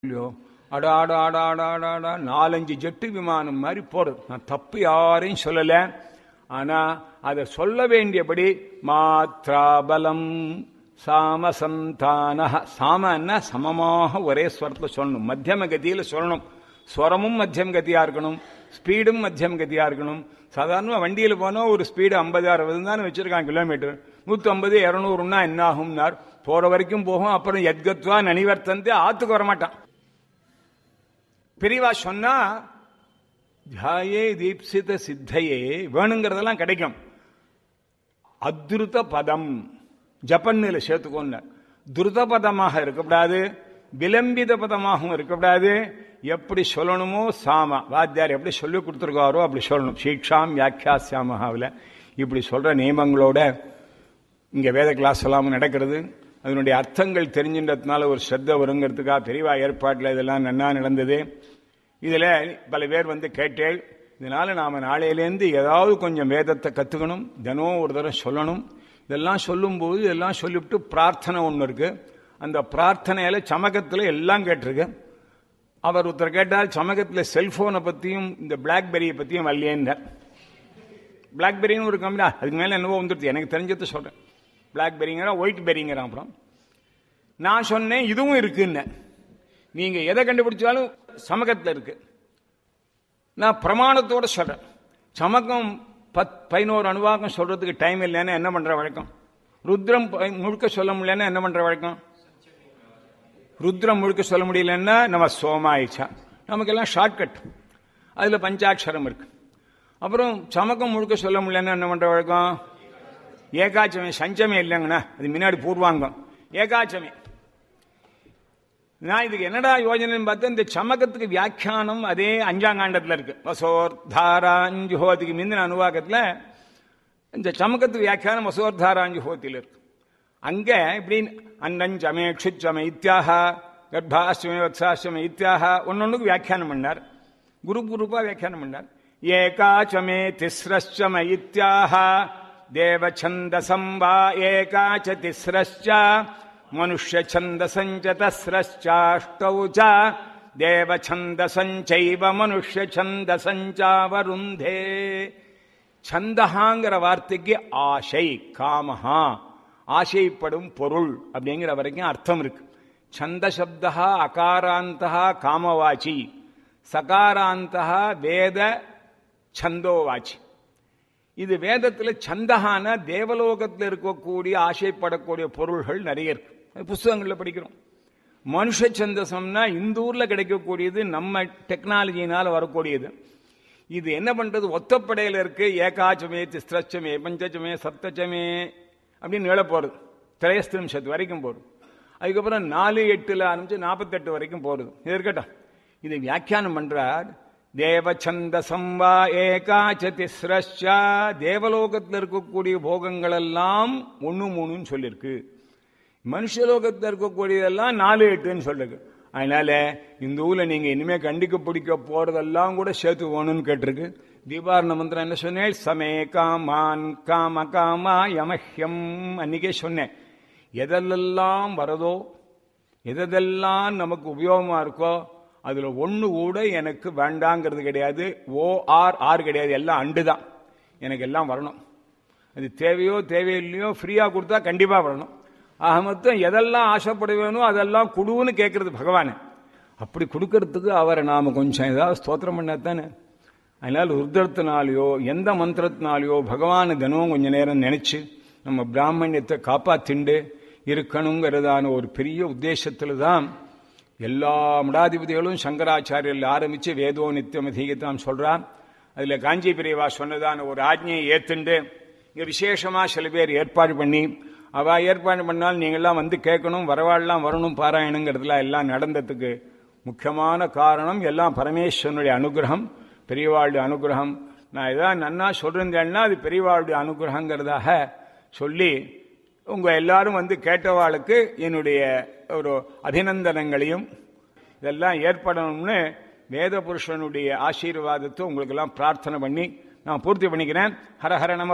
இல்லையோ அடா அடா அடா அடா அடா அடா நாலஞ்சு ஜெட்டு விமானம் மாதிரி போறது நான் தப்பு யாரையும் சொல்லல ஆனா அதை சொல்ல வேண்டியபடி மாத்ராபலம் சாமசந்தான சாமன்னா சமமாக ஒரே ஸ்வரத்தில் சொல்லணும் மத்தியம கதியில சொல்லணும் ஸ்வரமும் மத்தியம் கதியா இருக்கணும் ஸ்பீடும் மத்தியம் கதியா இருக்கணும் சாதாரண வண்டியில் போனால் ஒரு ஸ்பீடு ஐம்பது அறுபது தானே வச்சிருக்காங்க கிலோமீட்டர் நூற்றி ஐம்பது இரநூறுனா என்ன ஆகும்னார் போற வரைக்கும் போகும் அப்புறம் எத்கத்வா நனிவர்த்தந்து ஆத்துக்கு வரமாட்டான் பெரியவா சொன்னா தியாயே தீப்சித சித்தையே வேணுங்கிறதெல்லாம் கிடைக்கும் அத்ருத பதம் ஜப்பன்னில சேர்த்துக்கோங்க துருத பதமாக இருக்கக்கூடாது விளம்பித பதமாகவும் இருக்கக்கூடாது எப்படி சொல்லணுமோ சாம வாத்தியார் எப்படி சொல்லி கொடுத்துருக்காரோ அப்படி சொல்லணும் சீக்ஷாம் வியாக்கியாசியாமகாவில் இப்படி சொல்ற நியமங்களோட இங்க வேத கிளாஸ் எல்லாம் நடக்கிறது அதனுடைய அர்த்தங்கள் தெரிஞ்சின்றதுனால ஒரு ஸ்ரத்த வருங்கிறதுக்காக பெரியவா ஏற்பாட்டில் இதெல்லாம் நன்னா நடந்தது இதுல பல பேர் வந்து கேட்டேள் இதனால நாம நாளையிலேருந்து ஏதாவது கொஞ்சம் வேதத்தை கத்துக்கணும் தினம் ஒரு தடவை சொல்லணும் இதெல்லாம் சொல்லும்போது இதெல்லாம் சொல்லிவிட்டு பிரார்த்தனை ஒன்று இருக்கு அந்த பிரார்த்தனையில சமகத்தில் எல்லாம் கேட்டிருக்கு அவர் ஒருத்தர் கேட்டால் சமகத்தில் செல்போனை பத்தியும் இந்த பிளாக்பெரியை பத்தியும் வரலையேன்னார் பிளாக்பெரின்னு ஒரு கம்பெனி அதுக்கு மேல என்னவோ வந்துடுது எனக்கு தெரிஞ்சதை சொல்றேன் பிளாக்பெரிங்கிறான் ஒயிட் பெரிங்கிறான் அப்புறம் நான் சொன்னேன் இதுவும் இருக்குன்னு நீங்க எதை கண்டுபிடிச்சாலும் சமகத்தில் இருக்கு நான் பிரமாணத்தோட சொல்றேன் சமக்கம் பத் பதினோரு அணுவாக்கம் சொல்றதுக்கு டைம் இல்லைன்னு என்ன பண்ற வழக்கம் ருத்ரம் முழுக்க சொல்ல முடியலன்னா என்ன பண்ற வழக்கம் ருத்ரம் முழுக்க சொல்ல முடியலன்னா நம்ம சோமாயிச்சா நமக்கெல்லாம் ஷார்ட்கட் அதுல பஞ்சாட்சரம் இருக்கு அப்புறம் சமக்கம் முழுக்க சொல்ல முடியலன்னா என்ன பண்ற வழக்கம் ஏகாச்சமே சஞ்சமே இல்லைங்கண்ணா அது முன்னாடி பூர்வாங்கம் ஏகாச்சமே நான் இதுக்கு என்னடா யோஜனைன்னு பார்த்தா இந்த சமக்கத்துக்கு வியாக்கியானம் அதே அஞ்சாங்காண்டத்தில் இருக்கு வசோர்தாராஞ்சுஹோதிக்கு முந்தின அனுவாகத்தில் இந்த சமக்கத்துக்கு வியாக்கியானம் வசோர்தாராஞ்சுஹோத்தியில் இருக்கு அங்க இப்படி அன்னஞ்சமே க்ஷுச்சமே இத்தியாக கர்ப்பாஷ்டமே வக்ஷாஷ்டமே இத்தியாக ஒன்னொன்னுக்கு வியாக்கியானம் பண்ணார் குரு குரூப்பா வியாக்கியானம் பண்ணார் ஏகாச்சமே திஸ்ரஷ்டம இத்தியாக தேவச்சந்தசம் வா ஏகாச்ச திஸ்ரஷ்ட மனுஷ்ய சந்தசஞ்ச தஸ்ரஷ்டாஷ்டௌ ச தேவச்சந்தசஞ்சைவ மனுஷ்ய சந்தசஞ்சாவருந்தே சந்தகாங்கிற வார்த்தைக்கு ஆசை காமஹா ஆசைப்படும் பொருள் அப்படிங்கிற வரைக்கும் அர்த்தம் இருக்கு சந்த சப்தா அகாராந்தா காமவாச்சி சகாராந்தா வேத சந்தோவாச்சி இது வேதத்தில் சந்தகான தேவலோகத்தில் இருக்கக்கூடிய ஆசைப்படக்கூடிய பொருள்கள் நிறைய இருக்கு புஸ்தகங்களில் படிக்கிறோம் மனுஷ சந்தசம்னா இந்த ஊர்ல கிடைக்கக்கூடியது நம்ம டெக்னாலஜினால வரக்கூடியது இது என்ன பண்றது ஒத்தப்படையில் இருக்கு ஏகாச்சமே திஸ்ரச்சமே பஞ்சச்சமே சப்தச்சமே அப்படின்னு நில போறது திரையஸ்திரம்சத்து வரைக்கும் போறது அதுக்கப்புறம் நாலு எட்டுல ஆரம்பிச்சு நாற்பத்தெட்டு வரைக்கும் போறது இது இருக்கட்டும் இது வியாக்கியானம் பண்றார் தேவச்சந்தசம் வா ஏகாச்ச திஸ்ரஷ்சா தேவலோகத்தில் இருக்கக்கூடிய போகங்கள் எல்லாம் ஒன்னு மூணுன்னு சொல்லியிருக்கு மனுஷலோகத்தில் இருக்கக்கூடியதெல்லாம் நாலு எட்டுன்னு சொல்லிருக்கு அதனால இந்த ஊர்ல நீங்க இனிமே கண்டிக்க பிடிக்க போறதெல்லாம் கூட சேர்த்து போகணும்னு கேட்டிருக்கு தீபாரண மந்திரம் என்ன சொன்னேன் சமே காமான் காம காமா யமஹ்யம் அன்னைக்கே சொன்னேன் எதெல்லாம் வரதோ எதெல்லாம் நமக்கு உபயோகமா இருக்கோ அதுல ஒண்ணு கூட எனக்கு வேண்டாங்கிறது கிடையாது ஓ ஆர் ஆர் கிடையாது எல்லாம் அண்டு தான் எனக்கு எல்லாம் வரணும் அது தேவையோ தேவையில்லையோ ஃப்ரீயா கொடுத்தா கண்டிப்பா வரணும் ஆக மொத்தம் எதெல்லாம் ஆசைப்படுவேனோ அதெல்லாம் குடுன்னு கேட்கறது பகவான் அப்படி கொடுக்கறதுக்கு அவரை நாம கொஞ்சம் ஏதாவது ஸ்தோத்திரம் பண்ணாதானே அதனால ருத்ரத்தினாலேயோ எந்த மந்திரத்தினாலேயோ பகவானை தினமும் கொஞ்ச நேரம் நினைச்சு நம்ம பிராமணியத்தை காப்பாத்திண்டு இருக்கணுங்கிறதான ஒரு பெரிய உத்தேசத்துல தான் எல்லா மடாதிபதிகளும் சங்கராச்சாரியர்கள் ஆரம்பிச்சு வேதோ நித்தியம் அதிகத்தாம் சொல்றான் அதுல காஞ்சி பிரிவா சொன்னதான ஒரு ஆஜ்ஞையை ஏத்துண்டு இங்க விசேஷமா சில பேர் ஏற்பாடு பண்ணி அவ ஏற்பாடு பண்ணால் நீங்கள்லாம் வந்து கேட்கணும் வரவாள்லாம் வரணும் பாராயணுங்கிறதுல எல்லாம் நடந்ததுக்கு முக்கியமான காரணம் எல்லாம் பரமேஸ்வரனுடைய அனுகிரகம் பெரியவாளுடைய அனுகிரகம் நான் ஏதாவது நன்னா சொல்றேன்னா அது பெரியவாளுடைய அனுகிரகங்கிறதாக சொல்லி உங்க எல்லாரும் வந்து கேட்டவாளுக்கு என்னுடைய ஒரு அபிநந்தனங்களையும் இதெல்லாம் ஏற்படணும்னு வேத புருஷனுடைய ஆசீர்வாதத்தை உங்களுக்கு எல்லாம் பிரார்த்தனை பண்ணி நான் பூர்த்தி பண்ணிக்கிறேன் ஹரஹர நம